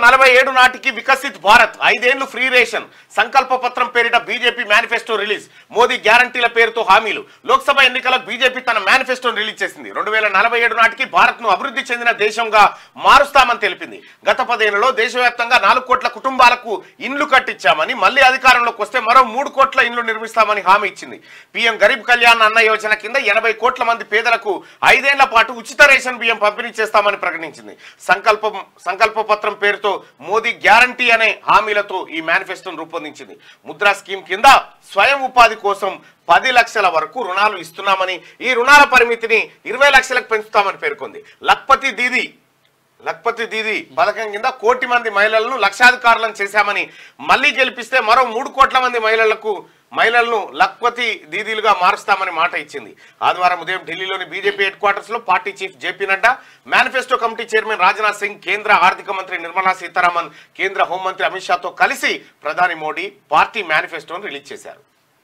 నలభై ఏడు నాటికి వికసిత్ భారత్ ఐదేళ్లు ఫ్రీ రేషన్ సంకల్ప పత్రం పేరిట బీజేపీ మేనిఫెస్టో రిలీజ్ మోదీ గ్యారంటీల పేరుతో హామీలు లోక్సభ ఎన్నికలకు బీజేపీ తన మేనిఫెస్టోను రిలీజ్ చేసింది రెండు వేల నలభై ఏడు నాటికి భారత్ ను అభివృద్ధి చెందిన దేశంగా మారుస్తామని తెలిపింది గత పదేళ్లలో దేశవ్యాప్తంగా నాలుగు కోట్ల కుటుంబాలకు ఇండ్లు కట్టించామని మళ్ళీ అధికారంలోకి వస్తే మరో మూడు కోట్ల ఇండ్లు నిర్మిస్తామని హామీ ఇచ్చింది పీఎం గరీబ్ కళ్యాణ్ అన్న యోజన కింద ఎనభై కోట్ల మంది పేదలకు ఐదేళ్ల పాటు ఉచిత రేషన్ బియ్యం పంపిణీ చేస్తామని ప్రకటించింది సంకల్పం సంకల్ప పత్రం పేరుతో మోదీ గ్యారంటీ అనే హామీలతో ఈ మేనిఫెస్టోను రూపొందించింది ముద్రా స్కీమ్ కింద స్వయం ఉపాధి కోసం పది లక్షల వరకు రుణాలు ఇస్తున్నామని ఈ రుణాల పరిమితిని ఇరవై లక్షలకు పెంచుతామని పేర్కొంది లక్పతి దీది లక్పతి దీది పథకం కింద కోటి మంది మహిళలను లక్షాధికారులను చేశామని మళ్ళీ గెలిపిస్తే మరో మూడు కోట్ల మంది మహిళలకు మహిళలను లక్పతి దీదీలుగా మారుస్తామని మాట ఇచ్చింది ఆదివారం ఉదయం ఢిల్లీలోని బీజేపీ హెడ్ క్వార్టర్స్ లో party chief JP Nadda manifesto committee chairman Rajnath Singh కేంద్ర ఆర్థిక మంత్రి నిర్మలా సీతారామన్ కేంద్ర హోంమంత్రి అమిత్ షాతో కలిసి ప్రధాని మోడీ పార్టీ మేనిఫెస్టోను రిలీజ్ చేశారు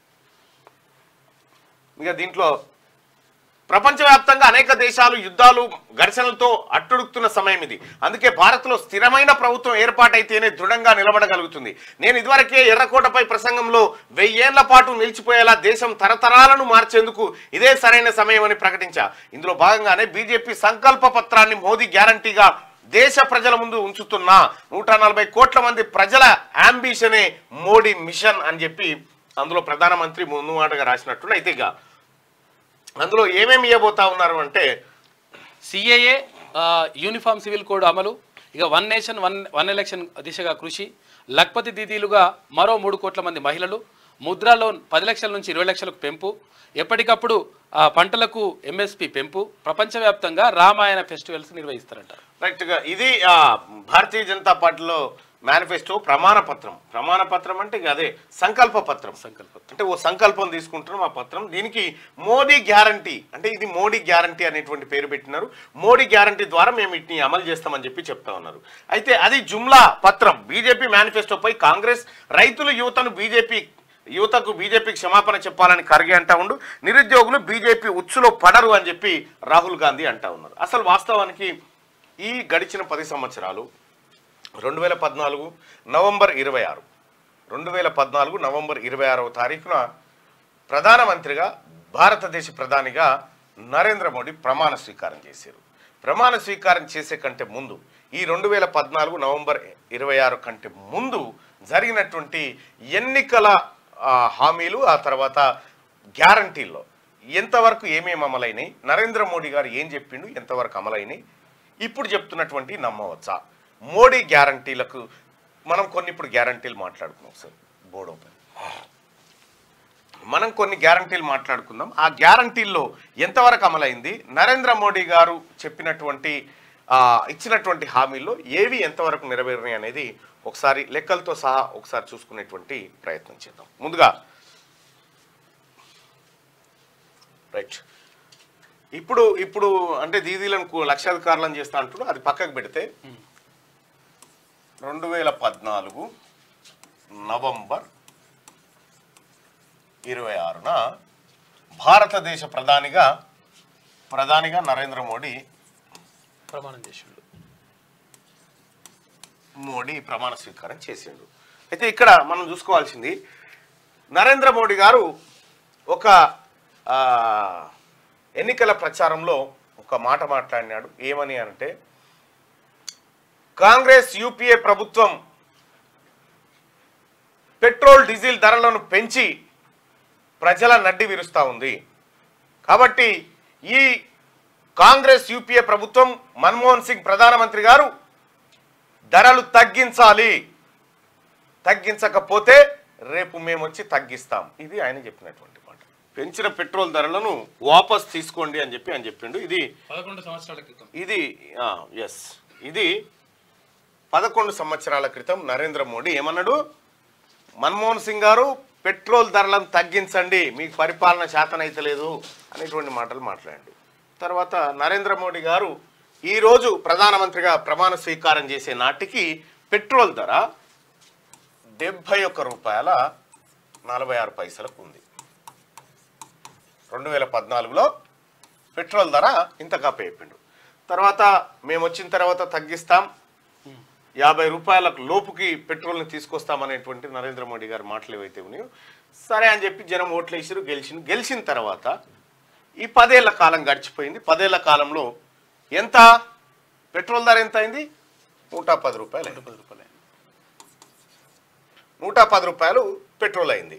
ఇక దీంట్లో ప్రపంచవ్యాప్తంగా అనేక దేశాలు యుద్ధాలు ఘర్షణలతో అట్టుడుకుతున్న సమయం ఇది అందుకే భారత్లో స్థిరమైన ప్రభుత్వం ఏర్పాటైతేనే దృఢంగా నిలబడగలుగుతుంది నేను ఇదివరకే ఎర్రకోటపై ప్రసంగంలో వెయ్యేళ్ల పాటు నిలిచిపోయేలా దేశం తరతరాలను మార్చేందుకు ఇదే సరైన సమయం అని ప్రకటించా ఇందులో భాగంగానే బీజేపీ సంకల్ప పత్రాన్ని మోదీ గ్యారంటీగా దేశ ప్రజల ముందు ఉంచుతున్నా నూట నలభై కోట్ల మంది ప్రజల అంబిషనే మోడీ మిషన్ అని చెప్పి అందులో ప్రధానమంత్రి ముందు మాటగా రాసినట్టు అయితే ఇక అందులో ఏమేమి ఇవ్వబోతా ఉన్నారు అంటే సిఏఏ యూనిఫామ్ సివిల్ కోడ్ అమలు ఇక one nation one one election దిశగా కృషి లక్పతి దీదీలుగా మరో మూడు కోట్ల మంది మహిళలు ముద్రా లోన్ పది లక్షల నుంచి ఇరవై లక్షలకు పెంపు ఎప్పటికప్పుడు ఆ, పంటలకు ఎంఎస్పి పెంపు ప్రపంచవ్యాప్తంగా రామాయణ ఫెస్టివల్స్ నిర్వహిస్తారంట రైట్ గా ఇది ఆ, భారతీయ జనతా పార్టీలో మేనిఫెస్టో ప్రమాణ పత్రం ప్రమాణ పత్రం అంటే ఇక అదే సంకల్ప పత్రం సంకల్ప అంటే ఓ సంకల్పం తీసుకుంటున్నాం ఆ పత్రం దీనికి మోడీ గ్యారంటీ అంటే ఇది మోడీ గ్యారంటీ అనేటువంటి పేరు పెట్టినారు మోడీ గ్యారంటీ ద్వారా మేము వీటిని అమలు చేస్తామని చెప్పి చెప్తా ఉన్నారు అయితే అది జుమ్లా పత్రం బీజేపీ మేనిఫెస్టోపై కాంగ్రెస్ రైతులు యువతను బీజేపీ యువతకు బీజేపీకి క్షమాపణ చెప్పాలని ఖర్గే అంటా ఉండు నిరుద్యోగులు బీజేపీ ఉచ్చులో పడరు అని చెప్పి రాహుల్ గాంధీ అంటా ఉన్నారు అసలు వాస్తవానికి ఈ గడిచిన పది సంవత్సరాలు రెండు వేల పద్నాలుగు నవంబర్ ఇరవై ఆరు రెండు వేల పద్నాలుగు నవంబర్ ఇరవై ఆరవ తారీఖున ప్రధానమంత్రిగా భారతదేశ ప్రధానిగా నరేంద్ర మోడీ ప్రమాణ స్వీకారం చేశారు ప్రమాణ స్వీకారం చేసే కంటే ముందు ఈ రెండు వేల పద్నాలుగు నవంబర్ ఇరవై ఆరు కంటే ముందు జరిగినటువంటి ఎన్నికల ఆ, హామీలు ఆ తర్వాత గ్యారంటీల్లో ఎంతవరకు ఏమేమి అమలైనాయి నరేంద్ర మోడీ గారు ఏం చెప్పిండు ఎంతవరకు అమలైనాయి ఇప్పుడు చెప్తున్నటువంటి నమ్మవచ్చా మోడీ గ్యారంటీలకు మనం కొన్ని ఇప్పుడు గ్యారంటీలు మాట్లాడుకున్నాం సార్ బోర్డు ఓపెన్ మనం కొన్ని గ్యారంటీలు మాట్లాడుకుందాం ఆ గ్యారంటీల్లో ఎంతవరకు అమలైంది నరేంద్ర మోడీ గారు చెప్పినటువంటి ఆ, ఇచ్చినటువంటి హామీల్లో ఏవి ఎంతవరకు నెరవేరినాయి అనేది ఒకసారి లెక్కలతో సహా ఒకసారి చూసుకునేటువంటి ప్రయత్నం చేద్దాం ముందుగా రైట్ ఇప్పుడు ఇప్పుడు అంటే దీదీలను కు- లక్షాధికారులను చేస్తా అంటున్నారు అది పక్కకు పెడితే రెండు వేల పద్నాలుగు నవంబర్ ఇరవై ఆరున భారతదేశ ప్రధానిగా ప్రధానిగా నరేంద్ర మోడీ ప్రమాణం చేసిండు మోడీ ప్రమాణ స్వీకారం చేసిండు అయితే ఇక్కడ మనం చూసుకోవాల్సింది నరేంద్ర మోడీ గారు ఒక ఆ, ఎన్నికల ప్రచారంలో ఒక మాట మాట్లాడినాడు ఏమని అంటే కాంగ్రెస్ యూపీఏ ప్రభుత్వం పెట్రోల్ డీజిల్ ధరలను పెంచి ప్రజల నడ్డి విరుస్తూ ఉంది కాబట్టి ఈ కాంగ్రెస్ యూపీఏ ప్రభుత్వం మన్మోహన్ సింగ్ ప్రధానమంత్రి గారు ధరలు తగ్గించాలి తగ్గించకపోతే రేపు మేము వచ్చి తగ్గిస్తాం ఇది ఆయన చెప్పినటువంటి మాట పెంచిన పెట్రోల్ ధరలను వాపస్ తీసుకోండి అని చెప్పి ఆయన చెప్పిండు ఇది పదకొండు సంవత్సరాల క్రితం ఇది ఎస్ ఇది పదకొండు సంవత్సరాల క్రితం నరేంద్ర మోడీ ఏమన్నాడు మన్మోహన్ సింగ్ గారు పెట్రోల్ ధరలను తగ్గించండి మీకు పరిపాలన శాతనైతలేదు అనేటువంటి మాటలు మాట్లాడండి తర్వాత నరేంద్ర మోడీ గారు ఈరోజు ప్రధానమంత్రిగా ప్రమాణ స్వీకారం చేసే నాటికి పెట్రోల్ ధర డెబ్భై ఒక్క రూపాయల నలభై ఆరు పైసలకు ఉంది రెండు వేల పద్నాలుగులో పెట్రోల్ ధర ఇంతగా పేపిండు తర్వాత మేము వచ్చిన తర్వాత తగ్గిస్తాం యాభై రూపాయలకు లోపుకి పెట్రోల్ని తీసుకొస్తామనేటువంటి నరేంద్ర మోడీ గారి మాటలు ఏవైతే ఉన్నాయో సరే అని చెప్పి జనం ఓట్లు వేసారు గెలిచిన గెలిచిన తర్వాత ఈ పదేళ్ల కాలం గడిచిపోయింది పదేళ్ల కాలంలో ఎంత పెట్రోల్ ధర ఎంత అయింది నూట పది రూపాయలు అయింది. పది రూపాయలు అయింది. నూట పది రూపాయలు పెట్రోల్ అయింది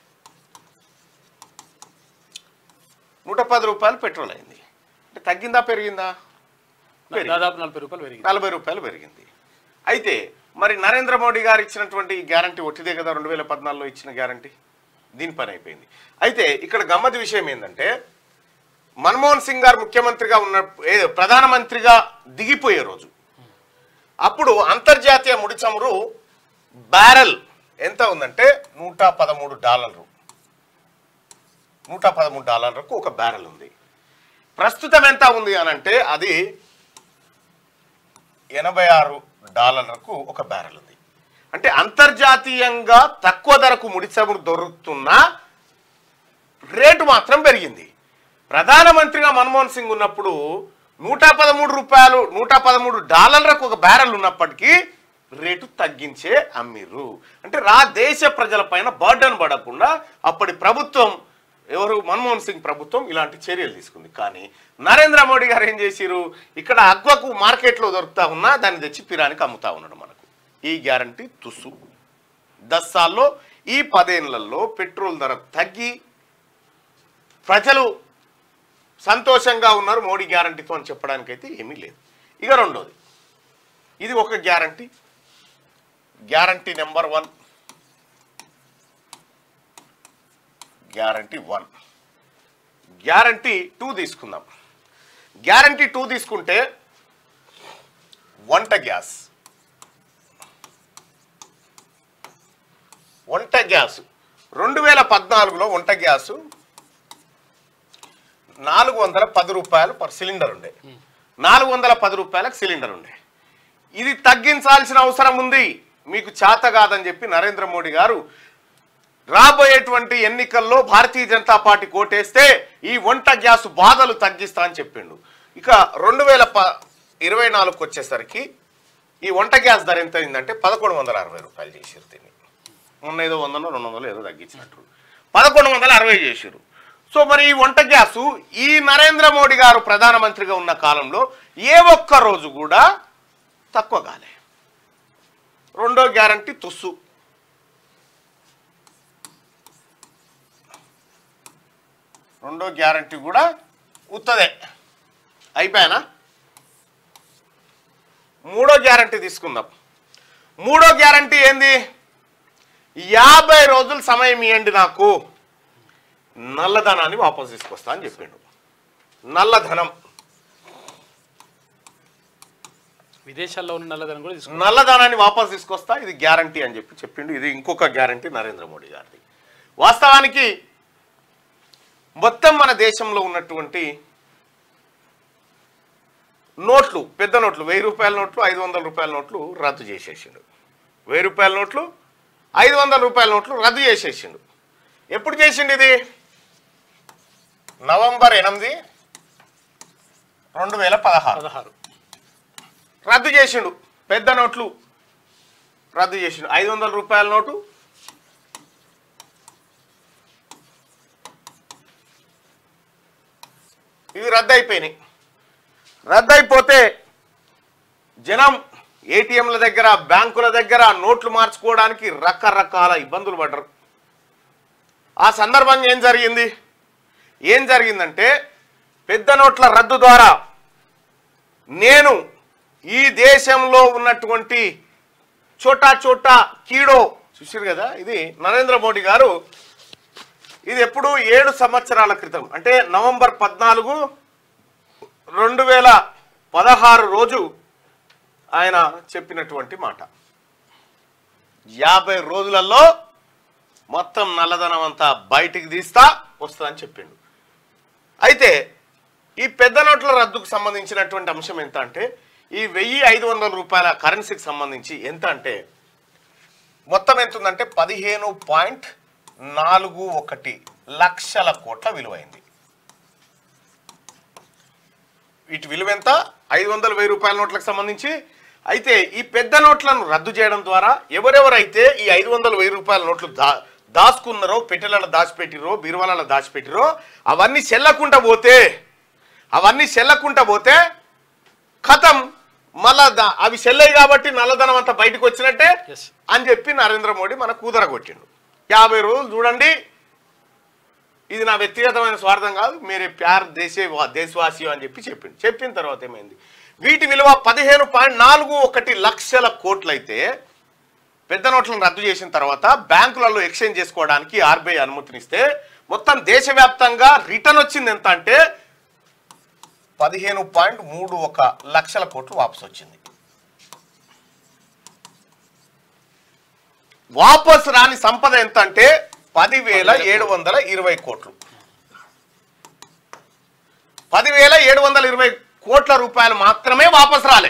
నూట పది రూపాయలు పెట్రోల్ అయింది అంటే తగ్గిందా పెరిగిందా పెరిగింది. దాదాపు నలభై రూపాయలు పెరిగింది నలభై రూపాయలు పెరిగింది అయితే మరి నరేంద్ర మోడీ గారు ఇచ్చినటువంటి ఈ గ్యారంటీ ఒట్టిదే కదా రెండు వేల పద్నాలుగులో ఇచ్చిన గ్యారంటీ దీని పని అయిపోయింది అయితే ఇక్కడ గమ్మతి విషయం ఏంటంటే మన్మోహన్ సింగ్ గారు ముఖ్యమంత్రిగా ఉన్న ఏ ప్రధానమంత్రిగా దిగిపోయే రోజు అప్పుడు అంతర్జాతీయ ముడి చమురు బ్యారెల్ ఎంత ఉందంటే నూట పదమూడు డాలర్లు నూట పదమూడు డాలర్లకు ఒక బ్యారెల్ ఉంది ప్రస్తుతం ఎంత ఉంది అని అంటే అది ఎనభై ఆరు డాలర్లకు ఒక బ్యారెల్ ఉంది అంటే అంతర్జాతీయంగా తక్కువ ధరకు ముడి చమురు దొరుకుతున్న రేటు మాత్రం పెరిగింది ప్రధానమంత్రిగా మన్మోహన్ సింగ్ ఉన్నప్పుడు నూట పదమూడు రూపాయలు నూట పదమూడు డాలర్లకు ఒక బ్యారెల్ ఉన్నప్పటికీ రేటు తగ్గించే అమ్మిర్రు అంటే రా దేశ ప్రజల పైన బర్డన్ పడకుండా అప్పటి ప్రభుత్వం ఎవరు మన్మోహన్ సింగ్ ప్రభుత్వం ఇలాంటి చర్యలు తీసుకుంది కానీ నరేంద్ర మోడీ గారు ఏం చేసిరు ఇక్కడ అగ్వకు మార్కెట్లో దొరుకుతా ఉన్నా దాన్ని తెచ్చి పిరానికి అమ్ముతా ఉన్నాడు మనకు ఈ గ్యారంటీ తుస్సు దస్సాల్లో ఈ పదేళ్లలో పెట్రోల్ ధర తగ్గి ప్రజలు సంతోషంగా ఉన్నారు మోడీ గ్యారంటీతో అని చెప్పడానికైతే ఏమీ లేదు ఇక రెండోది ఇది ఒక guarantee guarantee number one guarantee one guarantee two తీసుకుందాం గ్యారంటీ టూ తీసుకుంటే వంట గ్యాస్ వంట గ్యాస్ రెండు వేల పద్నాలుగులో వంట గ్యాసు నాలుగు వందల పది రూపాయలు పర్ సిలిండర్ ఉండే నాలుగు వందల పది రూపాయలకు సిలిండర్ ఉండే ఇది తగ్గించాల్సిన అవసరం ఉంది మీకు చేత కాదని చెప్పి నరేంద్ర మోడీ గారు రాబోయేటువంటి ఎన్నికల్లో భారతీయ జనతా పార్టీ కోటేస్తే ఈ వంట గ్యాస్ బాధలు తగ్గిస్తా అని చెప్పిండు ఇక రెండు వేల ప ఇరవై నాలుగుకి వచ్చేసరికి ఈ వంట గ్యాస్ ధర ఎంత అయిందంటే పదకొండు వందల అరవై రూపాయలు చేసారు దీన్ని మొన్న ఏదో వందనో రెండు వందలు ఏదో తగ్గించినట్టు పదకొండు వందల అరవై చేసారు సో మరి ఈ వంట గ్యాసు ఈ నరేంద్ర మోడీ గారు ప్రధానమంత్రిగా ఉన్న కాలంలో ఏ ఒక్క రోజు కూడా తక్కువ కాలే రెండో గ్యారంటీ తుస్సు రెండో గ్యారంటీ కూడా ఉత్తదే అయిపోయానా మూడో గ్యారంటీ తీసుకుందాం మూడో గ్యారంటీ ఏంది యాభై రోజులు సమయం ఇవ్వండి నాకు నల్లధనాన్ని వాపసు తీసుకొస్తా అని చెప్పిండు నల్లధనం విదేశాల్లో ఉన్న నల్లధనం కూడా తీసుకున్నాం నల్లధనాన్ని వాపసు తీసుకొస్తా ఇది గ్యారంటీ అని చెప్పి చెప్పిండు ఇది ఇంకొక గ్యారంటీ నరేంద్ర మోడీ గారిది వాస్తవానికి మొత్తం మన దేశంలో ఉన్నటువంటి నోట్లు పెద్ద నోట్లు వెయ్యి రూపాయల నోట్లు ఐదు వందల రూపాయల నోట్లు రద్దు చేసేసిండు వెయ్యి రూపాయల నోట్లు ఐదు వందల రూపాయల నోట్లు రద్దు చేసేసిండు ఎప్పుడు చేసిండు ఇది నవంబర్ ఎనిమిది రెండు వేల పదహారు పదహారు రద్దు చేసిండు పెద్ద నోట్లు రద్దు చేసిండు ఐదు వందల రూపాయల నోటు ఇవి రద్దు అయిపోయినాయి రద్దు అయిపోతే జనం ఏటీఎంల దగ్గర బ్యాంకుల దగ్గర నోట్లు మార్చుకోవడానికి రకరకాల ఇబ్బందులు పడ్డరు ఆ సందర్భంగా ఏం జరిగింది ఏం జరిగిందంటే పెద్ద నోట్ల రద్దు ద్వారా నేను ఈ దేశంలో ఉన్నటువంటి చోటా చోటా కీడో చూసారు కదా ఇది నరేంద్ర మోడీ గారు ఇది ఎప్పుడు ఏడు సంవత్సరాల క్రితం అంటే నవంబర్ పద్నాలుగు రెండు వేల పదహారు రోజు ఆయన చెప్పినటువంటి మాట యాభై రోజులలో మొత్తం నల్లధనం అంతా బయటికి తీస్తా వస్తుందని చెప్పిండు అయితే ఈ పెద్ద నోట్ల రద్దుకు సంబంధించినటువంటి అంశం ఎంత అంటే ఈ వెయ్యి ఐదు వందల రూపాయల కరెన్సీకి సంబంధించి ఎంత అంటే మొత్తం ఎంత ఉందంటే పదిహేను పాయింట్ నాలుగు ఒకటి లక్షల కోట్ల విలువైంది వీటి విలువ ఎంత ఐదు వందల వెయ్యి రూపాయల నోట్లకు సంబంధించి అయితే ఈ పెద్ద నోట్లను రద్దు చేయడం ద్వారా ఎవరెవరైతే ఈ ఐదు వందల వెయ్యి రూపాయల నోట్లు దా దాచుకున్నారో పెట్టెలలో దాచిపెట్టిరో బీరువాలలో దాచిపెట్టిరో అవన్నీ చెల్లకుండా పోతే అవన్నీ చెల్లకుండా పోతే కథం మళ్ళా దా- అవి చెల్లయి కాబట్టి నల్లధనం అంతా బయటకు వచ్చినట్టే ఎస్ అని చెప్పి నరేంద్ర మోడీ మన కూదర కొట్టిండు యాభై రోజులు చూడండి ఇది నా వ్యక్తిగతమైన స్వార్థం కాదు మీరే ప్యార్ దేశే వా- దేశవాసి అని చెప్పి చెప్పిండు చెప్పిన తర్వాత ఏమైంది వీటి విలువ పదిహేను పాయింట్ నాలుగు ఒకటి లక్షల కోట్లయితే పెద్ద నోట్లను రద్దు చేసిన తర్వాత బ్యాంకులలో ఎక్స్చేంజ్ చేసుకోవడానికి ఆర్బీఐ అనుమతినిస్తే మొత్తం దేశవ్యాప్తంగా రిటర్న్ వచ్చింది ఎంత అంటే పదిహేను పాయింట్ మూడు ఒక లక్షల కోట్లు వాపసు వచ్చింది వాపస్ రాని సంపద ఎంత అంటే పదివేల ఏడు వందల ఇరవై కోట్లు పదివేల ఏడు వందల ఇరవై కోట్ల రూపాయలు మాత్రమే వాపస్ రాలే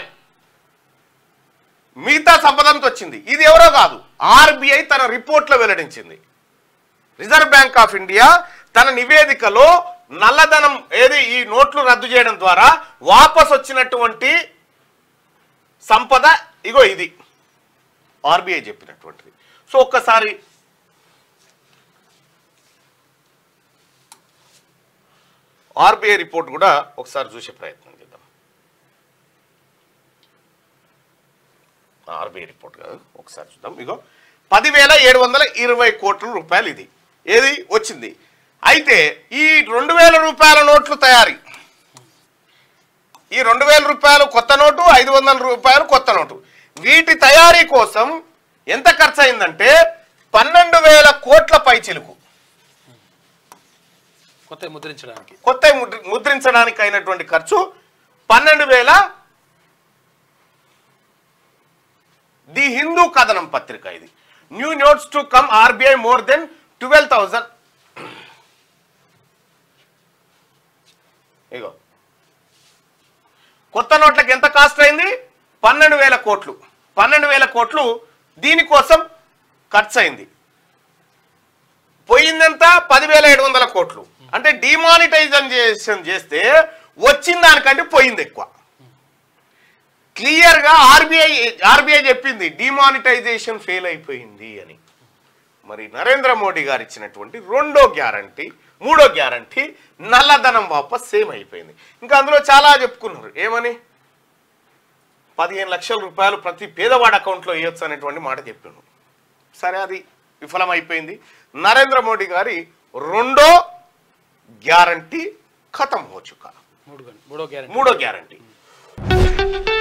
మిగతా సంపదంతో వచ్చింది ఇది ఎవరో కాదు ఆర్బీఐ తన రిపోర్ట్లో వెల్లడించింది రిజర్వ్ బ్యాంక్ ఆఫ్ ఇండియా తన నివేదికలో నల్లధనం ఏది ఈ నోట్లు రద్దు చేయడం ద్వారా వాపస్ వచ్చినటువంటి సంపద ఇగో ఇది ఆర్బీఐ చెప్పినటువంటిది సో ఒక్కసారి ఆర్బీఐ రిపోర్ట్ కూడా ఒకసారి చూసే ప్రయత్నం చేద్దాం ఆర్బీఐ రిపోర్ట్ కాదు ఒకసారి చూద్దాం ఇగో పదివేల ఏడు వందల ఇరవై కోట్ల రూపాయలు ఇది ఏది వచ్చింది అయితే ఈ రెండు వేల రూపాయల నోట్లు తయారీ ఈ రెండు వేల రూపాయలు కొత్త నోటు ఐదు వందల రూపాయలు కొత్త నోటు వీటి తయారీ కోసం ఎంత ఖర్చు అయిందంటే పన్నెండు వేల కోట్ల పైచిలుకు కొత్త ముద్రించడానికి కొత్త ముద్రి- ముద్రించడానికి అయినటువంటి ఖర్చు పన్నెండు వేల ది హిందూ కథనం పత్రిక ఇది new notes to come RBI more than twelve thousand ఇగో కొత్త నోట్లకు ఎంత కాస్ట్ అయింది పన్నెండు వేల కోట్లు పన్నెండు వేల కోట్లు దీనికోసం ఖర్చు అయింది పోయిందెంత పదివేల ఏడు వందల కోట్లు అంటే డిమానిటైజేషన్ చేస్తే వచ్చిన దానికంటే పోయింది ఎక్కువ క్లియర్ గా ఆర్బీఐ ఆర్బీఐ చెప్పింది డిమానిటైజేషన్ ఫెయిల్ అయిపోయింది అని మరి నరేంద్ర మోడీ గారు ఇచ్చినటువంటి రెండో గ్యారంటీ మూడో గ్యారంటీ నల్లధనం వాపస్ సేమ్ అయిపోయింది ఇంకా అందులో చాలా చెప్పుకున్నారు ఏమని పదిహేను లక్షల రూపాయలు ప్రతి పేదవాడి అకౌంట్లో వేయొచ్చు అనేటువంటి మాట చెప్పిండు సరే అది విఫలమైపోయింది నరేంద్ర మోడీ గారి రెండో గ్యారంటీ ఖతం హో చుకా మూడు గం- మూడో గ్యారెంటీ మూడో గ్యారంటీ